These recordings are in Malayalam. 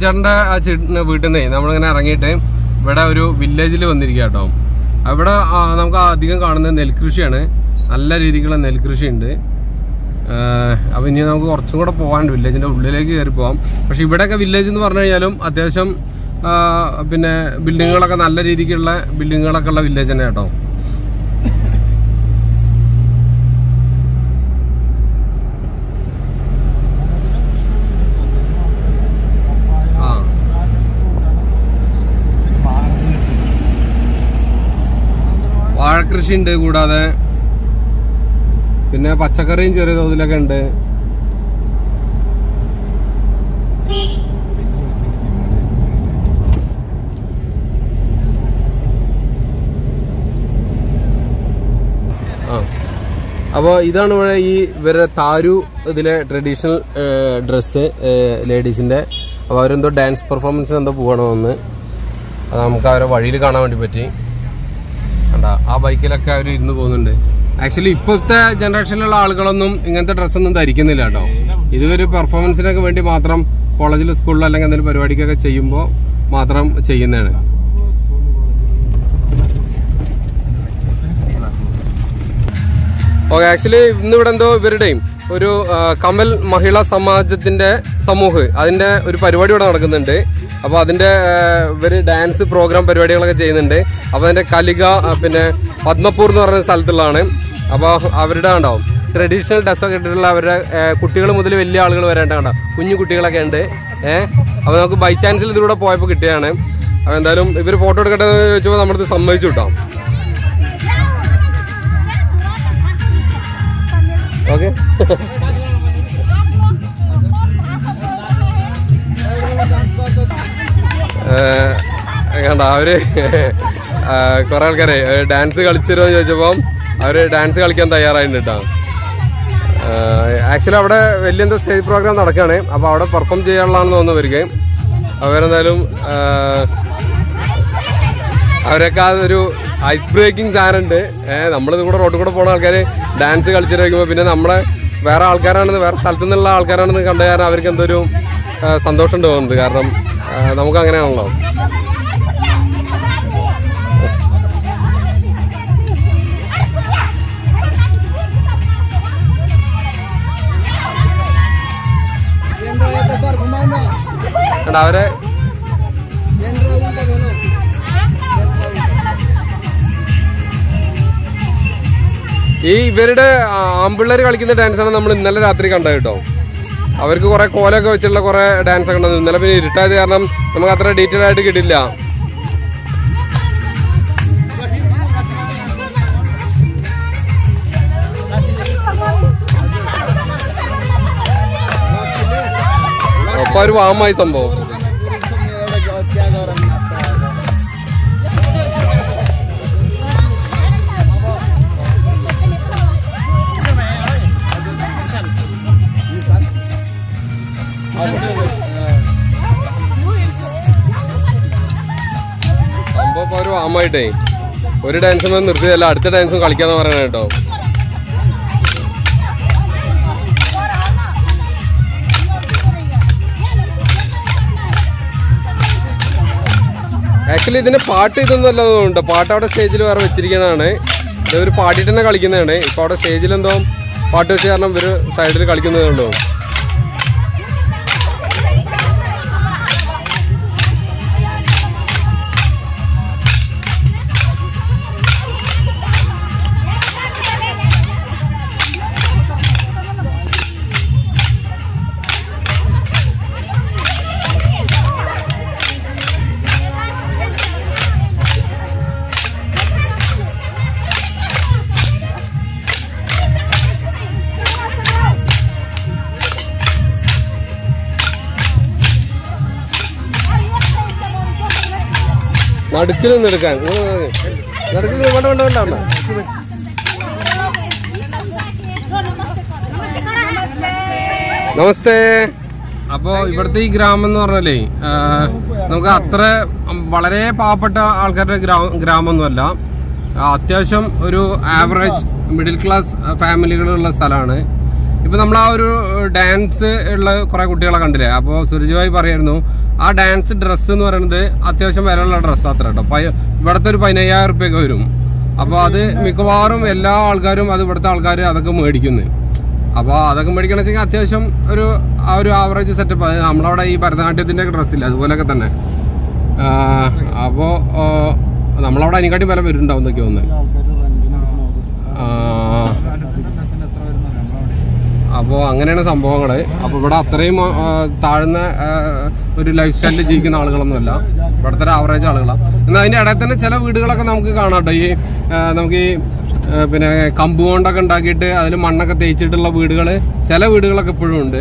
ബിജുചേട്ടന്റെ ആ ചേട്ടന്റെ വീട്ടിൽ നിന്നേ നമ്മളിങ്ങനെ ഇറങ്ങിയിട്ട് ഇവിടെ ഒരു വില്ലേജിൽ വന്നിരിക്കുക കേട്ടോ അവിടെ ആ, നമുക്ക് അധികം കാണുന്നത് നെൽകൃഷിയാണ് നല്ല രീതിക്കുള്ള നെൽകൃഷി ഉണ്ട് അപ്പൊ ഇനി നമുക്ക് കുറച്ചും കൂടെ പോകാനുണ്ട് വില്ലേജിന്റെ ഉള്ളിലേക്ക് കയറി പോകാം പക്ഷെ ഇവിടെയൊക്കെ വില്ലേജ് എന്ന് പറഞ്ഞു കഴിഞ്ഞാലും അത്യാവശ്യം ആ, പിന്നെ ബിൽഡിങ്ങുകളൊക്കെ നല്ല രീതിക്കുള്ള ബിൽഡിങ്ങുകളൊക്കെ ഉള്ള വില്ലേജ് തന്നെ കേട്ടോ ആ വാഴക്കൃഷി ഉണ്ട് കൂടാതെ പിന്നെ പച്ചക്കറിയും ചെറിയ തോതിലൊക്കെ ഉണ്ട് ആ അപ്പോൾ ഇതാണ് ഇവിടെ ഈ ഇവരുടെ താരു ഇതിലെ ട്രഡീഷണൽ ഡ്രസ്സ് ലേഡീസിന്റെ അപ്പോൾ അവരെന്തോ ഡാൻസ് പെർഫോമൻസിന് എന്തോ പോകണമെന്ന് അത് നമുക്ക് അവരെ വഴിയിൽ കാണാൻ വേണ്ടി പറ്റി കണ്ട ആ ബൈക്കിലൊക്കെ അവർ ഇരുന്ന് പോകുന്നുണ്ട് ആക്ച്വലി ഇപ്പോഴത്തെ ജനറേഷനിലുള്ള ആളുകളൊന്നും ഇങ്ങനത്തെ ഡ്രസ്സൊന്നും ധരിക്കുന്നില്ല കേട്ടോ ഇതൊരു പെർഫോമൻസിനൊക്കെ വേണ്ടി മാത്രം കോളേജിൽ സ്കൂളിൽ അല്ലെങ്കിൽ എന്തെങ്കിലും പരിപാടിക്കൊക്കെ ചെയ്യുമ്പോൾ മാത്രം ചെയ്യുന്നതാണ് ഓക്കെ ആക്ച്വലി ഇന്ന് ഇവിടെ എന്തോ ഇവരുടെയും ഒരു ആ, കമൽ മഹിളാ സമാജത്തിന്റെ സമൂഹ് അതിന്റെ ഒരു പരിപാടി ഇവിടെ നടക്കുന്നുണ്ട് അപ്പൊ അതിന്റെ ആ, ഇവര് ഡാൻസ് പ്രോഗ്രാം പരിപാടികളൊക്കെ ചെയ്യുന്നുണ്ട് അപ്പൊ അതിന്റെ കലിക ആ, പിന്നെ പത്മപൂർ എന്ന് പറയുന്ന സ്ഥലത്തുള്ളതാണ് അപ്പൊ അവരുടെ ഉണ്ടാവും ട്രഡീഷണൽ ഡ്രസ്സൊക്കെ ഇട്ടിട്ടുള്ള അവരുടെ കുട്ടികൾ മുതൽ വലിയ ആളുകൾ വരെ ഉണ്ട് കണ്ടോ കുഞ്ഞു കുട്ടികളൊക്കെ ഉണ്ട് ഏഹ് അപ്പൊ നമുക്ക് ബൈ ചാൻസിൽ ഇതിലൂടെ പോയപ്പോൾ കിട്ടിയതാണ് അപ്പൊ എന്തായാലും ഇവർ ഫോട്ടോ എടുക്കട്ടെ എന്ന് ചോദിച്ചപ്പോൾ നമ്മുടെ സമ്മതിച്ചു കേട്ടോ ഓക്കെ കണ്ട അവര് കുറെ ആൾക്കാരെ ഡാൻസ് കളിച്ചിരുമോ ചോദിച്ചപ്പോ അവര് ഡാൻസ് കളിക്കാൻ തയ്യാറായിട്ടുണ്ട് കേട്ടോ ആക്ച്വലി അവിടെ വലിയ എന്തോ സ്റ്റേജ് പ്രോഗ്രാം നടക്കുകയാണ് അപ്പൊ അവിടെ പെർഫോം ചെയ്യാനുള്ളതാണെന്ന് തോന്നുന്നു അവർക്ക് അവരെന്തായാലും ആ, അവരൊക്കെ ആ ഒരു ഐസ് ബ്രേക്കിംഗ് സാധനം ഉണ്ട് ഏഹ് നമ്മളിത് കൂടെ റോഡിൽ കൂടെ പോണ ആൾക്കാർ ഡാൻസ് കളിച്ചിട്ട് വയ്ക്കുമ്പോൾ പിന്നെ നമ്മളെ വേറെ ആൾക്കാരാണെന്ന് വേറെ സ്ഥലത്തു നിന്നുള്ള ആൾക്കാരാണെന്ന് കണ്ടു കാരണം അവർക്ക് എന്തൊരു ആ, സന്തോഷം ഉണ്ട് തോന്നുന്നത് കാരണം ആ, നമുക്ക് അങ്ങനെയാണല്ലോ കണ്ടോ അവരെ ഈ ഇവരുടെ ആമ്പിള്ളേർ കളിക്കുന്ന ഡാൻസാണ് നമ്മൾ ഇന്നലെ രാത്രി കണ്ടത് കേട്ടോ അവർക്ക് കുറെ കോലൊക്കെ വെച്ചിട്ടുള്ള കുറെ ഡാൻസ് ഒക്കെ ഉണ്ടായിരുന്നു ഇന്നലെ പിന്നെ ഇരുട്ടായത് കാരണം നമുക്ക് അത്ര ഡീറ്റെയിൽ ആയിട്ട് കിട്ടില്ല അപ്പൊ ഒരു വാമായി സംഭവം സംഭവം ഇപ്പൊ ഒരു വാമായിട്ടേ ഒരു ഡാൻസും നിർത്തിയതല്ല അടുത്ത ഡാൻസും കളിക്കാന്ന് പറയണ കേട്ടോ ആക്ച്വലി ഇതിന്റെ പാട്ട് ഇതൊന്നും അല്ല തോന്നുന്നുണ്ട് പാട്ട് അവിടെ സ്റ്റേജിൽ വേറെ വെച്ചിരിക്കുന്നതാണ് ഇവർ പാടിയിട്ട് തന്നെ കളിക്കുന്നതാണ് ഇപ്പൊ അവിടെ സ്റ്റേജിൽ എന്തോ പാട്ട് വെച്ച് കാരണം ഇവര് സൈഡിൽ കളിക്കുന്നതേ ഉള്ളൂ നടുക്കിൽ നിന്ന് എടുക്കാൻ നടുക്കിൽ വേണ്ട വേണ്ട വേണ്ട വേണ്ട നമസ്തേ അപ്പോ ഇവിടുത്തെ ഈ ഗ്രാമം എന്ന് പറഞ്ഞാലേ ആ, നമുക്ക് അത്ര ഉം, വളരെ പാവപ്പെട്ട ആൾക്കാരുടെ ഗ്രാമ ഗ്രാമമൊന്നുമല്ല ആ, അത്യാവശ്യം ഒരു ആവറേജ് മിഡിൽ ക്ലാസ് ഫാമിലികളുള്ള സ്ഥലമാണ് ഇപ്പൊ നമ്മൾ ആ ഒരു ഡാൻസ് ഉള്ള കുറെ കുട്ടികളെ കണ്ടില്ലേ അപ്പോ സുരജ് ഭായി പറയായിരുന്നു ആ ഡാൻസ് ഡ്രസ്സ് എന്ന് പറയുന്നത് അത്യാവശ്യം വിലയുള്ള ഡ്രസ്സ് അത്ര കേട്ടോ പയ- ഇവിടുത്തെ ഒരു പതിനയ്യായിരം റുപ്യൊക്കെ വരും അപ്പൊ അത് മിക്കവാറും എല്ലാ ആൾക്കാരും അത് ഇവിടുത്തെ ആൾക്കാർ അതൊക്കെ മേടിക്കുന്നു അപ്പൊ അതൊക്കെ മേടിക്കണമെന്ന് വെച്ചാൽ അത്യാവശ്യം ഒരു ആ ഒരു ആവറേജ് സെറ്റപ്പ് നമ്മളവിടെ ഈ ഭരതനാട്യത്തിന്റെ ഒക്കെ ഡ്രസ്സില്ല അതുപോലൊക്കെ തന്നെ ആ, അപ്പോ ആ, നമ്മളവിടെ അതിനെക്കാട്ടി വില വരുന്നുണ്ടാവും എന്നൊക്കെ തോന്നുന്നു ആ, അപ്പോൾ അങ്ങനെയാണ് സംഭവങ്ങൾ അപ്പോൾ ഇവിടെ അത്രയും ആ, താഴ്ന്ന ആ, ഒരു ലൈഫ് സ്റ്റൈലിൽ ജീവിക്കുന്ന ആളുകളൊന്നുമല്ല ഇവിടുത്തെ ഒരു ആവറേജ് ആളുകളാണ് എന്നാൽ അതിന്റെ ഇടയിൽ തന്നെ ചില വീടുകളൊക്കെ നമുക്ക് കാണാം കേട്ടോ ഈ ആ, നമുക്ക് ഈ ആ, പിന്നെ കമ്പ് കൊണ്ടൊക്കെ ഉണ്ടാക്കിയിട്ട് അതിൽ മണ്ണൊക്കെ തേച്ചിട്ടുള്ള വീടുകൾ ചില വീടുകളൊക്കെ ഇപ്പോഴും ഉണ്ട്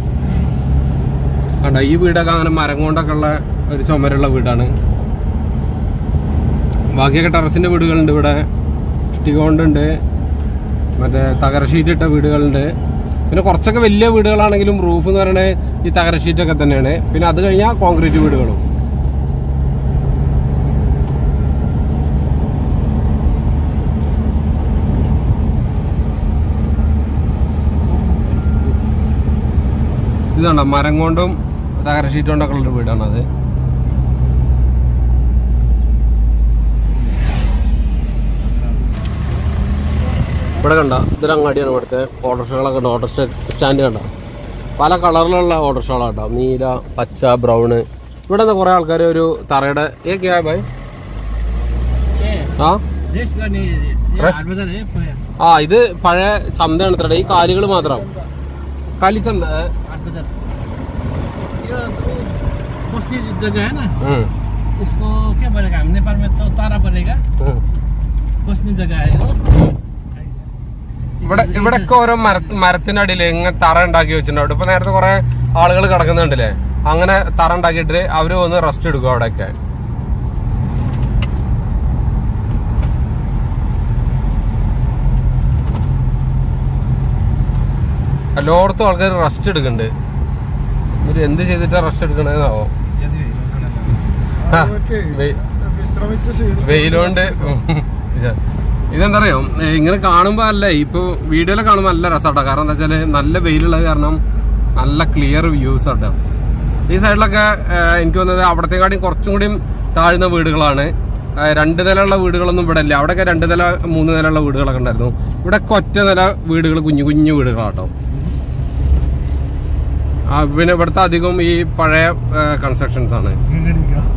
കണ്ടോ ഈ വീടൊക്കെ അങ്ങനെ മരം കൊണ്ടൊക്കെ ഉള്ള ഒരു ചുമരുള്ള വീടാണ് ബാക്കിയൊക്കെ ടെറസിന്റെ വീടുകളുണ്ട് ഇവിടെ ഇഷ്ടിക കൊണ്ടുണ്ട് മറ്റേ തകര ഷീറ്റ് ഇട്ട വീടുകളുണ്ട് പിന്നെ കുറച്ചൊക്കെ വലിയ വീടുകളാണെങ്കിലും റൂഫ് എന്ന് പറയുന്നത് ഈ തകര ഷീറ്റ് ഒക്കെ തന്നെയാണ് പിന്നെ അത് കഴിഞ്ഞാൽ കോൺക്രീറ്റ് വീടുകളും ഇതുണ്ടോ മരം കൊണ്ടും തകര ഷീറ്റ് കൊണ്ടൊക്കെ ഉള്ളൊരു വീടാണ് അത് ഇവിടെ കണ്ട ഇതൊരു അങ്ങാടിയാണ് ഇവിടുത്തെ ഓട്ടോറിക്ഷകളൊക്കെ ഉണ്ട് ഓട്ടോ സ്റ്റാൻഡ് കണ്ട പല കളറിലുള്ള ഓട്ടോറിക്ഷകളാണ് കേട്ടോ നീല പച്ച ബ്രൗണ് ഇവിടെ നിന്ന് കുറെ ആൾക്കാർ ഒരു തറയുടെ ഏ ക്യാ ഭായ് ആ देश गर्ने Rest? हाट बजार है प- ആ ഇത് പഴയ ചന്തയാണ് ഇത്ര ഈ കാലുകൾ മാത്രം കാലിച്ചന്ത ഏ? हाट बजार यो बस्ने जग्गा है ना ഉം, उसको के बोलेको हामी नेपालमा चौतारा बोलेका ഉം. बस्ने जग्गा है यो ഇവിടെ ഇവിടെയൊക്കെ ഓരോ മര മരത്തിനടിയിൽ ഇങ്ങനെ തറ ഉണ്ടാക്കി വെച്ചിട്ടുണ്ട് ഇപ്പൊ നേരത്തെ കുറെ ആളുകൾ കിടക്കുന്നുണ്ടല്ലേ അങ്ങനെ തറ ഉണ്ടാക്കിയിട്ട് അവര് വന്ന് റെസ്റ്റ് എടുക്കും അവിടെയൊക്കെ എല്ലായിടത്തും ആൾക്കാർ റെസ്റ്റ് എടുക്കുന്നുണ്ട് ഇവര് എന്ത് ചെയ്തിട്ടാ റെസ്റ്റ് എടുക്കണേന്നാവോ ആ, വെ- വിശ്രമിച്ച് ക്ഷീണി- വെയിലുകൊണ്ട് ഇതെന്താ അറിയോ ഏ, ഇങ്ങനെ കാണുമ്പോ അല്ല ഇപ്പൊ വീഡിയോയിൽ കാണുമ്പോ നല്ല രസമാട്ടോ കാരണം എന്താ വെച്ചാല് നല്ല വെയിലുള്ളത് കാരണം നല്ല ക്ലിയർ വ്യൂസ് ആട്ടോ ഈ സൈഡിലൊക്കെ ഏ, എനിക്ക് തോന്നുന്നത് അവിടത്തെക്കാട്ടി കുറച്ചും കൂടി താഴ്ന്ന വീടുകളാണ് ഏ, രണ്ട് നിലയുള്ള വീടുകളൊന്നും ഇവിടെ ഇല്ല അവിടെയൊക്കെ രണ്ട് നില മൂന്ന് നിലയുള്ള വീടുകളൊക്കെ ഉണ്ടായിരുന്നു ഇവിടെ ഒറ്റ നില വീടുകൾ കുഞ്ഞു കുഞ്ഞു വീടുകളാട്ടോ ആ പിന്നെ ഇവിടുത്തെ അധികം ഈ പഴയ കൺസ്ട്രക്ഷൻസ് ആണ് ഇങ്ങനെ ഇരിക്കണം.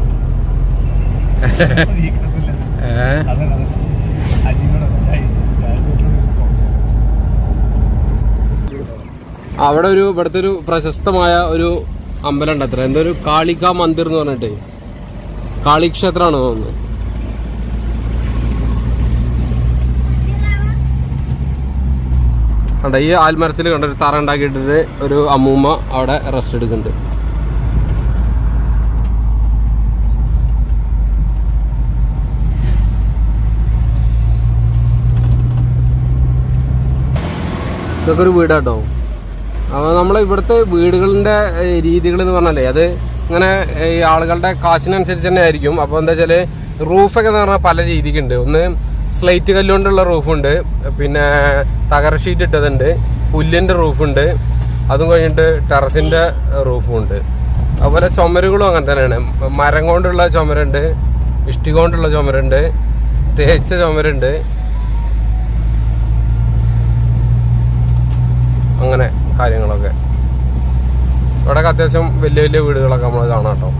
ഈ കിടപ്പില്ല. ഏഹ് അതല്ല, അതല്ല. അജീനോടല്ല. ഏയ്, രാജസേട്ടനോട് ഇരിക്കണം. അവിടെ ഒരു ഇവിടുത്തെ ഒരു പ്രശസ്തമായ ഒരു അമ്പലം ഉണ്ട് അത്ര എന്തോ ഒരു കാളിക മന്ദിർ എന്ന് പറഞ്ഞിട്ട് കാളിക്ഷേത്രമാണ് തോന്നുന്നത് കണ്ട ഈ ആൽമരത്തിൽ കണ്ട ഒരു തറ ഉണ്ടാക്കിയിട്ടിട്ട് ഒരു അമ്മൂമ്മ അവിടെ റെസ്റ്റ് എടുക്കുന്നുണ്ട് ഇതൊക്കെ ഒരു വീടാട്ടോ അപ്പോൾ നമ്മളെ ഇവിടുത്തെ വീടുകളുടെ രീതികൾ എന്ന് പറഞ്ഞാലേ അത് ഇങ്ങനെ ഈ ആളുകളുടെ കാശിനനുസരിച്ച് തന്നെ ആയിരിക്കും അപ്പോൾ എന്താ വെച്ചാൽ റൂഫൊക്കെ എന്ന് പറഞ്ഞാൽ പല രീതിക്കുണ്ട് ഒന്ന് സ്ലൈറ്റ് കല്ലുകൊണ്ടുള്ള റൂഫുണ്ട് പിന്നെ തകര ഷീറ്റ് ഇട്ടതുണ്ട് പുല്ലിന്റെ റൂഫുണ്ട് അതും കഴിഞ്ഞിട്ട് ടെറസിന്റെ റൂഫും ഉണ്ട് അതുപോലെ ചുമരുകളും അങ്ങനെ തന്നെയാണ് മരം കൊണ്ടുള്ള ചുമരുണ്ട് ഇഷ്ടി കൊണ്ടുള്ള ചുമരുണ്ട് തേച്ച ചുമരുണ്ട് അങ്ങനെ കാര്യങ്ങളൊക്കെ ഇവിടെ അത്യാവശ്യം വലിയ വലിയ വീടുകളൊക്കെ നമ്മൾ കാണാം കേട്ടോ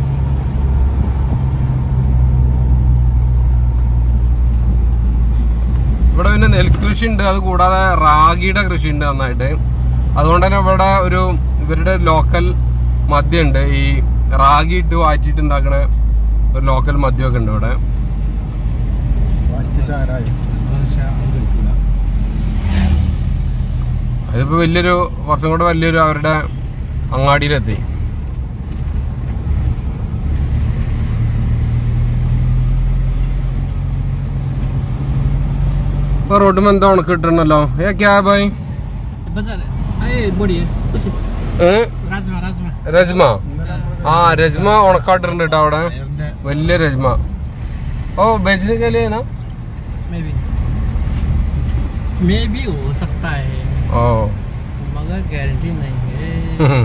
ഇവിടെ പിന്നെ നെൽകൃഷി ഉണ്ട് അത് കൂടാതെ റാഗിയുടെ കൃഷി ഉണ്ട് നന്നായിട്ട് അതുകൊണ്ട് തന്നെ ഇവിടെ ഒരു ഇവരുടെ ലോക്കൽ മദ്യമുണ്ട് ഈ റാഗി ഇട്ട് വാറ്റിയിട്ട് ഉണ്ടാക്കണ ഒരു ലോക്കൽ മദ്യമൊക്കെ ഉണ്ട് ഇവിടെ ബാക്കി ചാരായി. പക്ഷേ അത് കഴിക്കില്ല. അതിപ്പോ വലിയൊരു കുറച്ചും കൂടെ വലിയൊരു അവരുടെ അങ്ങാടിയിലെത്തി ഇപ്പൊ റോഡ് എന്താ ഉണക്ക് കിട്ടണല്ലോ ഏ ക്യാബായി बजार है ए बढी है ഏ राजमा राजमा രജ്മ ആ രജ്മ ഉണക്കാട്ടിട്ടുണ്ട് കേട്ടോ അവിടെ അയറിന്റെ വലിയ രജ്മ ഓ ബെജിന് കലിയാ मे बी मे भी हो सकता है ഓ मगर गारंटी नहीं है हम्म।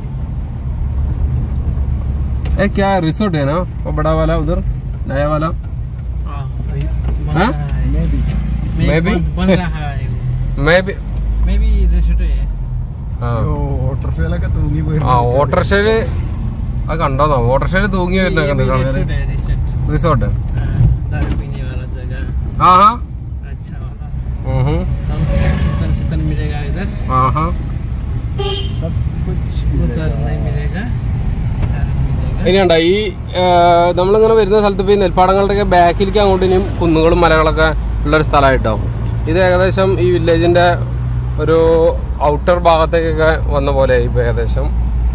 ए क्या रिसोर्ट है ना वो बड़ा वाला उधर नया वाला हाँ, बन हाँ? रहा है Maybe. Maybe? बन- बन रहा है मैं भी मे बी रिसोर्ट है ആ അയ്യോ, ഓട്ടോറിക്ഷയിലൊക്കെ തൂങ്ങി പോയി ആ ഓട്ടോറിക്ഷയില് അത് കണ്ടോന്നോ ഓട്ടോറിക്ഷയില് തൂങ്ങി വരുന്ന ये भी കണ്ടിട്ടാണ് रिसोर्ट है रिसोर्ट റിസോർട്ട് हाँ, दारू पीने वाला जगह ആഹാ अच्छा वाला ഉഹും. सब शीतल शीतल मिलेगा इधर ആഹാ സബ് കുച്ച് उधर नहीं मिलेगा इधर मिलेगा ഇനിയുണ്ട ഈ ആ, നമ്മളിങ്ങനെ വരുന്ന സ്ഥലത്ത് ഇപ്പൊ ഈ നെൽപ്പാടങ്ങളുടെയൊക്കെ ബാക്കിലേക്ക് അങ്ങോട്ട് ഇനിയും കുന്നുകളും മലകളൊക്കെ ഉള്ളൊരു സ്ഥലമായിട്ടോ ഇത് ഏകദേശം ഈ വില്ലേജിന്റെ ഒരു ഔട്ടർ ഭാഗത്തേക്കൊക്കെ വന്ന പോലെ ഇപ്പൊ ഏകദേശം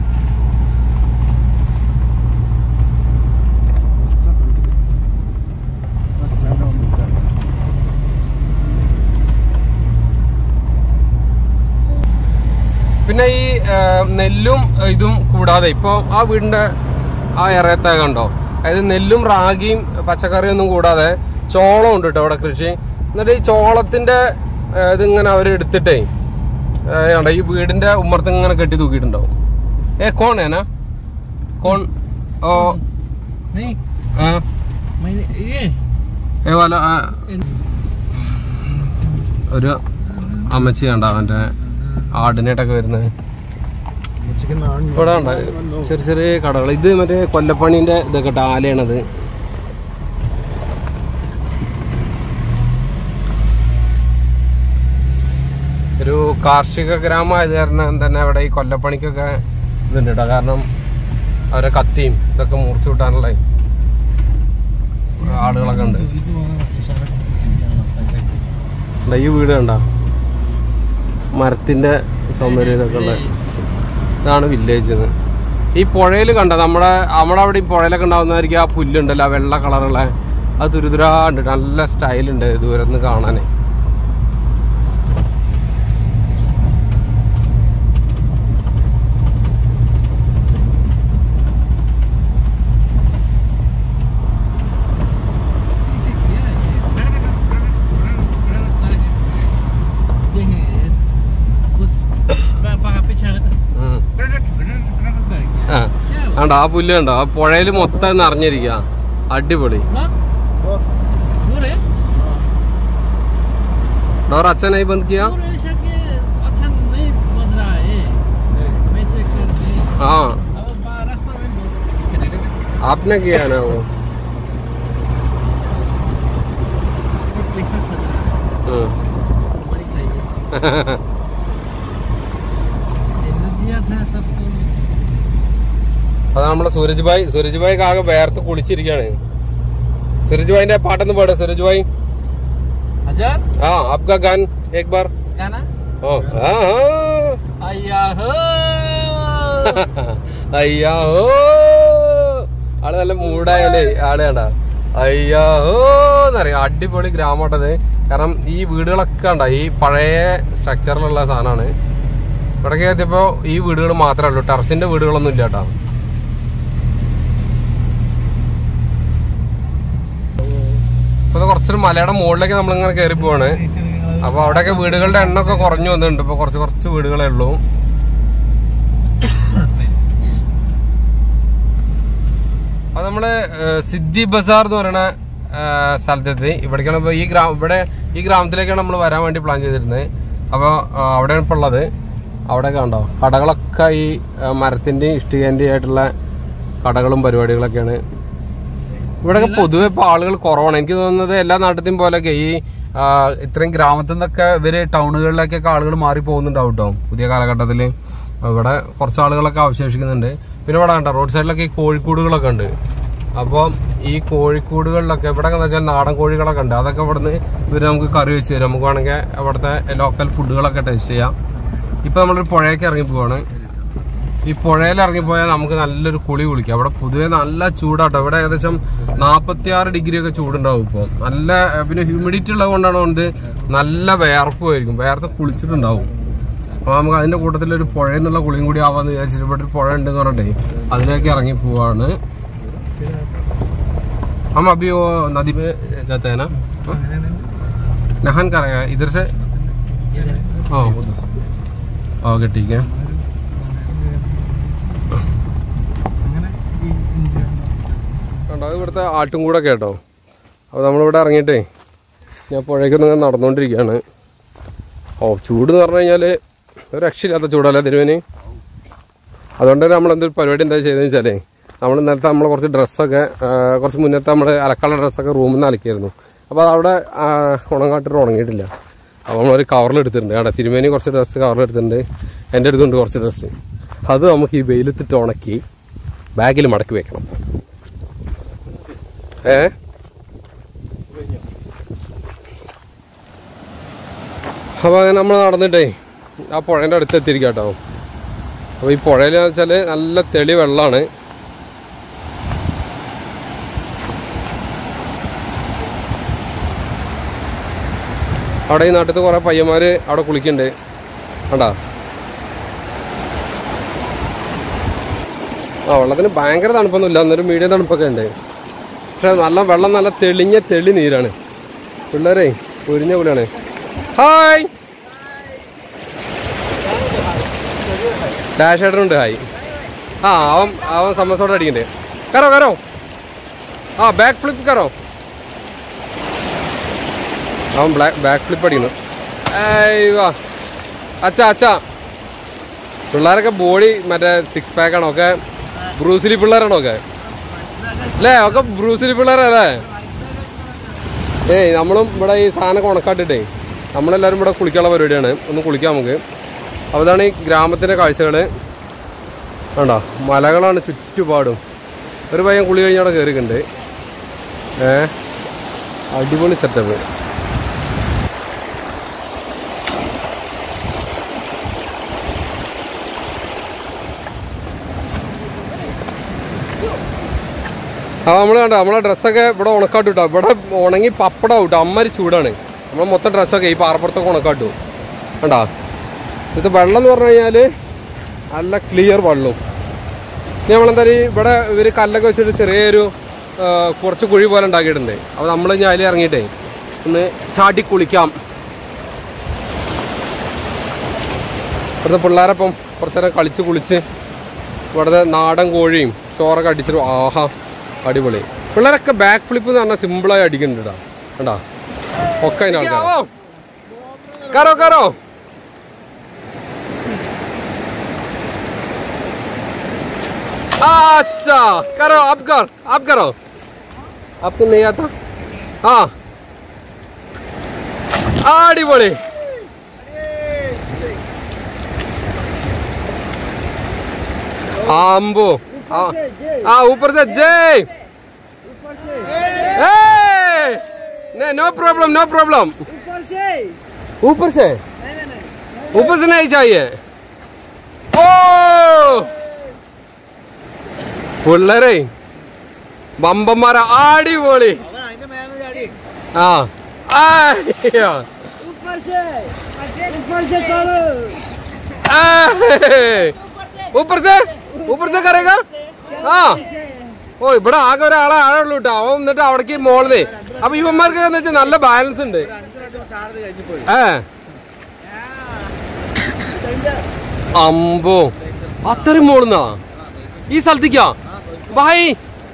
പിന്നെ ഈ ആ, നെല്ലും ഇതും കൂടാതെ ഇപ്പോൾ ആ വീടിന്റെ ആ ഇറയത്തെ കണ്ടോ അതായത് നെല്ലും റാഗിയും പച്ചക്കറിയും ഒന്നും കൂടാതെ ചോളം ഉണ്ട് കേട്ടോ അവിടെ കൃഷി എന്നിട്ട് ഈ ചോളത്തിന്റെ ആ, ഇതിങ്ങനെ അവർ എടുത്തിട്ടേ ആ, കണ്ടോ ഈ വീടിന്റെ ഉമ്മർത്ത് ഇങ്ങനെ കെട്ടി തൂക്കിയിട്ടുണ്ടാവും ഏ കോൺ ഏനാ കോൺ ഓ नहीं ആ मैंने ये ഏ വല ആ, ഒരു അമ്മച്ചി കണ്ട അവന്റെ ആടിനായിട്ടൊക്കെ വരുന്നത് ഇവിടെ ഉണ്ട് ചെറിയ ചെറിയ കടകൾ ഇത് മറ്റേ കൊല്ലപ്പണിന്റെ ഇതൊക്കെ ആലയാണത് ഒരു കാർഷിക ഗ്രാമമായത് കാരണം തന്നെ അവിടെ ഈ കൊല്ലപ്പണിക്കൊക്കെ ഇതുണ്ട് കേട്ടോ കാരണം അവരെ കത്തിയും ഇതൊക്കെ മുറിച്ചു വിട്ടാനുള്ള ആളുകളൊക്കെ ഉണ്ട് ദാ ഈ വീട് കണ്ട മരത്തിന്റെ സൗന്ദര്യം ഇതൊക്കെ ഉള്ള ഇതാണ് വില്ലേജ് ഈ പുഴയിൽ കണ്ട നമ്മുടെ നമ്മുടെ അവിടെ ഈ പുഴയിലൊക്കെ ഉണ്ടാവുന്നതായിരിക്കും ആ പുല്ലുണ്ടല്ലോ ആ വെള്ള കളറുള്ള അത് തുരുതുരാണ്ട് നല്ല സ്റ്റൈലുണ്ട് ദൂരെ നിന്ന് കാണാനേ इसे किया है देखिए उस पहाड़ पे चढ़ा था ഉം. ആ क्या हुआ? ആണ്ട ആ പുല്ല് കണ്ടോ ആ പുഴയിൽ മൊത്തം നിറഞ്ഞിരിക്കുക അടിപൊളി बहुत दूर है ഡോർ അച്ഛനായി ബന്ദ് കിയാ दूर है शायद ये अच्छा नहीं बज रहा है मैं चेक करके हाँ अब बा- रास्ता में बहुत आपने किया ना वो ये प्रेशर बज रहा है हम्म। हमारी चाहिए ये दिया था सबको അത് നമ്മളെ സൂരജ് ഭായ് സൂരജ് ഭായ്ക്ക് ആകെ വേർത്ത് കുളിച്ചിരിക്കുകയാണ് സൂരജ് ഭായിന്റെ പാട്ടൊന്ന് പാടും സൂരജ് ഭായ് हजार ആ ആപ്കാ ഗാൻ ഏക് ബാർ गाना ഓ ആ ആ. अय्या हो അയ്യാ ഹോ ആള് നല്ല മൂടായാലേ ആള് കണ്ട അയ്യാ ഹോ എന്നറിയാം അടിപൊളി ഗ്രാമമാട്ടത് കാരണം ഈ വീടുകളൊക്കെ കണ്ട ഈ പഴയ സ്ട്രക്ചറിലുള്ള സാധനമാണ് ഇവിടേക്ക് എത്തിയപ്പോ ഈ വീടുകൾ മാത്രമേ ഉള്ളൂ ടെറസിന്റെ വീടുകളൊന്നും ഇല്ല കേട്ടോ ഇപ്പൊ ഇത് കുറച്ചൊരു മലയുടെ മുകളിലേക്ക് നമ്മളിങ്ങനെ കയറി പോവാണ് അപ്പൊ അവിടെയൊക്കെ വീടുകളുടെ എണ്ണമൊക്കെ കുറഞ്ഞു വന്നിട്ടുണ്ട് ഇപ്പൊ കുറച്ച് കുറച്ച് വീടുകളേ ഉള്ളൂ അത് നമ്മള് ഏഹ്, സിദ്ധി ബസാർ എന്ന് പറയുന്ന ഏഹ്, സ്ഥലത്തെത്തി ഇവിടേക്കാണ് ഇപ്പൊ ഈ ഗ്രാമം ഇവിടെ ഈ ഗ്രാമത്തിലേക്കാണ് നമ്മൾ വരാൻ വേണ്ടി പ്ലാൻ ചെയ്തിരുന്നത് അപ്പോൾ അവിടെയാണ് ഇപ്പോൾ ഉള്ളത് അവിടെ കണ്ടോ കടകളൊക്കെ ഈ ഏഹ്, മരത്തിന്റെയും ഇഷ്ടികന്റെയും ആയിട്ടുള്ള കടകളും പരിപാടികളൊക്കെയാണ് ഇവിടെയൊക്കെ പൊതുവെ ഇപ്പൊ ആളുകൾ കുറവാണ് എനിക്ക് തോന്നുന്നത് എല്ലാ നാട്ടിലെയും പോലെയൊക്കെ ഈ ആ, ഇത്രയും ഗ്രാമത്തിൽ നിന്നൊക്കെ ഇവര് ടൗണുകളിലേക്കൊക്കെ ആളുകൾ മാറി പോകുന്നുണ്ടാവും കേട്ടോ പുതിയ കാലഘട്ടത്തിൽ ഇവിടെ കുറച്ച് ആളുകളൊക്കെ അവശേഷിക്കുന്നുണ്ട് പിന്നെ ഇവിടെ കണ്ടോ റോഡ് സൈഡിലൊക്കെ ഈ കോഴിക്കൂടുകളൊക്കെ ഉണ്ട് അപ്പോൾ ഈ കോഴിക്കൂടുകളിലൊക്കെ ഇവിടെ എന്ന് വെച്ചാൽ നാടൻ കോഴികളൊക്കെ ഉണ്ട് അതൊക്കെ ഇവിടുന്ന് ഇവര് നമുക്ക് കറി വെച്ച് തരും നമുക്ക് വേണമെങ്കിൽ അവിടുത്തെ ലോക്കൽ ഫുഡുകളൊക്കെ ടേസ്റ്റ് ചെയ്യാം ഇപ്പൊ നമ്മളൊരു പുഴയൊക്കെ ഇറങ്ങി പോവാണ് ഈ പുഴയിൽ ഇറങ്ങിപ്പോയാൽ നമുക്ക് നല്ലൊരു കുളി കുളിക്കാം അവിടെ പൊതുവെ നല്ല ചൂടാട്ടോ ഇവിടെ ഏകദേശം നാപ്പത്തി ആറ് ഡിഗ്രി ഒക്കെ ചൂടുണ്ടാവും ഇപ്പോൾ നല്ല ഏഹ്, പിന്നെ ഹ്യൂമിഡിറ്റി ഉള്ളത് കൊണ്ടാണ് കൊണ്ട് നല്ല വേർപ്പുമായിരിക്കും വേർത്ത് കുളിച്ചിട്ടുണ്ടാവും അപ്പൊ നമുക്ക് അതിന്റെ കൂട്ടത്തിൽ ഒരു പുഴയിൽ നിന്നുള്ള കുളിയും കൂടി ആവാന്ന് വിചാരിച്ചിട്ട് ഇവിടെ ഒരു പുഴ ഉണ്ടെന്ന് പറഞ്ഞിട്ടേ അതിലേക്ക് ഇറങ്ങി പോവാണ് हम अभी वो नदी पे जाते हैं ना नहान करेगा इधर से हाँ उधर से ഓക്കെ ടീക്ക് അങ്ങനെ ഈ ഇന്ത്യ കണ്ടോ അത് ഇവിടുത്തെ ആട്ടും കൂടെ കേട്ടോ അപ്പോൾ നമ്മളിവിടെ ഇറങ്ങിയിട്ടേ ഞാൻ പുഴയ്ക്കൊന്നും ഇങ്ങനെ നടന്നുകൊണ്ടിരിക്കുകയാണ് ഓ ചൂട് എന്ന് പറഞ്ഞു കഴിഞ്ഞാൽ ഒരു രക്ഷയില്ലാത്ത ചൂടല്ലേ തിരുവന് അതുകൊണ്ട് തന്നെ നമ്മൾ എന്തൊരു പരിപാടി എന്താ ചെയ്തതെന്ന് വെച്ചാലേ നമ്മൾ ഇന്നലത്തെ നമ്മൾ കുറച്ച് ഡ്രസ്സൊക്കെ കുറച്ച് മുന്നത്തെ നമ്മുടെ അലക്കാനുള്ള ഡ്രസ്സൊക്കെ റൂമിൽ നിന്ന് അലക്കിയായിരുന്നു അപ്പോൾ അത് അവിടെ ആ, ഉണങ്ങാട്ടിട്ട് ഉണങ്ങിയിട്ടില്ല അപ്പോൾ നമ്മളൊരു കവറിൽ എടുത്തിട്ടുണ്ട് അവിടെ തിരുമേനി കുറച്ച് ഡ്രസ്സ് കവറിൽ എടുത്തിട്ടുണ്ട് എൻ്റെ അടുത്തുണ്ട് കുറച്ച് ഡ്രസ്സ് അത് നമുക്ക് ഈ വെയിലത്തിട്ട് ഉണക്കി ബാഗിൽ മടക്കി വെക്കണം ഏ അപ്പോൾ അങ്ങനെ നമ്മൾ നടന്നിട്ടേ ആ പുഴേൻ്റെ അടുത്ത് എത്തിയിരിക്കുക കേട്ടോ അപ്പോൾ ഈ പുഴയിൽ വെച്ചാൽ നല്ല തെളി വെള്ളമാണ് അവിടെ ഈ നാട്ടിൽ കുറേ പയ്യന്മാർ അവിടെ കുളിക്കുന്നുണ്ട് കണ്ടാ ആ വെള്ളത്തിന് ഭയങ്കര തണുപ്പൊന്നുമില്ല എന്നൊരു മീഡിയം തണുപ്പൊക്കെ ഉണ്ട് പക്ഷെ നല്ല വെള്ളം നല്ല തെളിഞ്ഞ തെളി നീരാണ് പിള്ളേരെ പൊരിഞ്ഞ പുള്ളിയാണ് ഹായ് ഡാഷ് ഏട്ടനുണ്ട് ഹായ് ആ അവൻ അവൻ സമസോടെ അടിക്കണ്ടേ കറോ കറോ ആ ബാക്ക് ഫ്ലിപ്പ് കറോ അവൻ ബ്ലാക്ക് ബാക്ക് ഫ്ലിപ്പ് അടിക്കുന്നു ഏയ് വാ അച്ഛാ അച്ഛാ പിള്ളേരൊക്കെ ബോഡി മറ്റേ സിക്സ് പാക്ക് ആണോ ഒക്കെ ബ്രൂസിലി പിള്ളേരാണോ ഒക്കെ അല്ലേ ഒക്കെ ബ്രൂസിലി പിള്ളേരല്ലേ ഏയ് നമ്മളും ഇവിടെ ഈ സാധനമൊക്കെ ഉണക്കാട്ടിട്ടേ നമ്മളെല്ലാവരും ഇവിടെ കുളിക്കാനുള്ള പരിപാടിയാണ് ഒന്ന് കുളിക്കാം നമുക്ക് അപ്പോൾ ഇതാണ് ഈ ഗ്രാമത്തിൻ്റെ കാഴ്ചകൾ വേണ്ട മലകളാണ് ചുറ്റുപാടും ഒരു പയ്യൻ കുളി കഴിഞ്ഞ് അവിടെ കയറിയിട്ടുണ്ട് ഏ അടിപൊളി സെറ്റപ്പ് ആ നമ്മൾ കണ്ട നമ്മളെ ഡ്രസ്സൊക്കെ ഇവിടെ ഉണക്കാട്ടു കേട്ടോ ഇവിടെ ഉണങ്ങി പപ്പടം കേട്ടോ അമ്മരി ചൂടാണ് നമ്മൾ മൊത്തം ഡ്രസ്സൊക്കെ ഈ പാറപ്പുറത്തൊക്കെ ഉണക്കാട്ടു കണ്ടാ ഇത് വെള്ളം എന്ന് പറഞ്ഞു കഴിഞ്ഞാൽ നല്ല ക്ലിയർ വെള്ളവും ഇനി നമ്മളെന്തായാലും ഈ ഇവിടെ ഇവർ കല്ലൊക്കെ വെച്ചിട്ട് ചെറിയൊരു ആ, കുറച്ച് കുഴി പോലെ ഉണ്ടാക്കിയിട്ടുണ്ട് അപ്പോൾ നമ്മൾ ഇനി അതിൽ ഇറങ്ങിയിട്ടേ ഒന്ന് ചാടി കുളിക്കാം ഇവിടുത്തെ പിള്ളേരപ്പം കുറച്ച് നേരം കളിച്ച് കുളിച്ച് ഇവിടുത്തെ നാടൻ കോഴിയും ചോറൊക്കെ അടിച്ചിട്ട് ആഹാ അടിപൊളി പിള്ളേരൊക്കെ ബാക്ക് ഫ്ലിപ്പ് എന്ന് പറഞ്ഞാൽ സിമ്പിളായി അടിക്കുന്നുണ്ട് കേട്ടോ കണ്ടാ ഒക്കെ അതിന് ആൾക്കാരാ. കറോ കറോ अच्छा करो अब कर अब करो आपको नहीं आता हाँ അടിപൊളി आम्बो हाँ ऊपर से जय ए! नहीं नो प्रॉब्लम नो प्रॉब्लम ऊपर से ऊपर से ऊपर से नहीं चाहिए ओ പിള്ളേരെ ബമ്പന്മാര അടിപൊളി ആ ആയ്യോ. ऊपर से ऊपर से चलो ഏയ്. ऊपर से ऊपर से करेगा ആ ഓ ഇവിടെ ആകെ ഒരാളെ ആളുള്ളൂ കേട്ടോ അവൻ എന്നിട്ട് അവിടേക്ക് മോളിന്ന് അപ്പൊ ഇവന്മാർക്ക് എന്ന് വെച്ചാൽ നല്ല ബാലൻസ് ഉണ്ട് ഏ അമ്പോ അത്രയും മോളുന്നാ ഈ സ്ഥലത്തേക്കാ ബായ്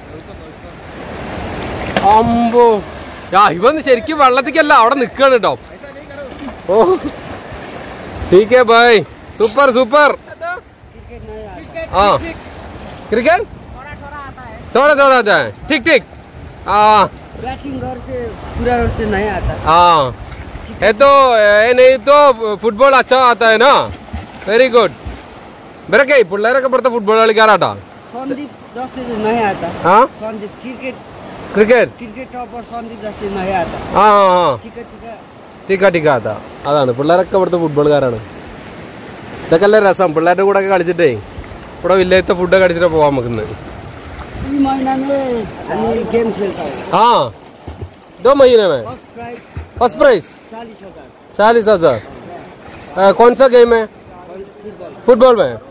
അമ്പോ യാ ഇവൻ ശരിക്കും വെള്ളത്തേക്കല്ല അവിടെ നിക്കാണ് കേട്ടോ ഓ ठीक है भाई सुपर सुपर हाँ क्रिकेट थोड़ा थोड़ा आता है ठीक ठीक हाँ बैटिंग घर से पूरा रोड से नहीं आता हाँ ये तो ये नहीं तो ഫുട്ബോൾ अच्छा आता है ना വെരി ഗുഡ് ഇവരൊക്കെ പിള്ളേരൊക്കെ ഇവിടുത്തെ ഫുട്ബോൾ കളിക്കാറാട്ടാ संदीप जस्ते से नहीं आता ആ Sandeep cricket cricket cricket topper Sandeep जस्ते नहीं आता ആ ആ ठीक है ठीक है ടിക്ക ടിക്ക അതാ അതാണ് പിള്ളേരൊക്കെ ഇവിടുത്തെ ഫുട്ബോളുകാരാണ് ഇതൊക്കെ അല്ലേ രസം പിള്ളേരുടെ കൂടെ ഒക്കെ കളിച്ചിട്ടേ ഇവിടെ വില്ലേജത്തെ ഫുഡൊക്കെ അടിച്ചിട്ട് പോവാം നമുക്ക് ഇന്ന് इस महीना में हम गेम खेलता हूँ हाँ दो महीने में फर्स्ट प्राइज फर्स्ट प्राइज चालीस हजार चालीस हजार अ, कौन सा गेम है फुटबॉल फुटबॉल में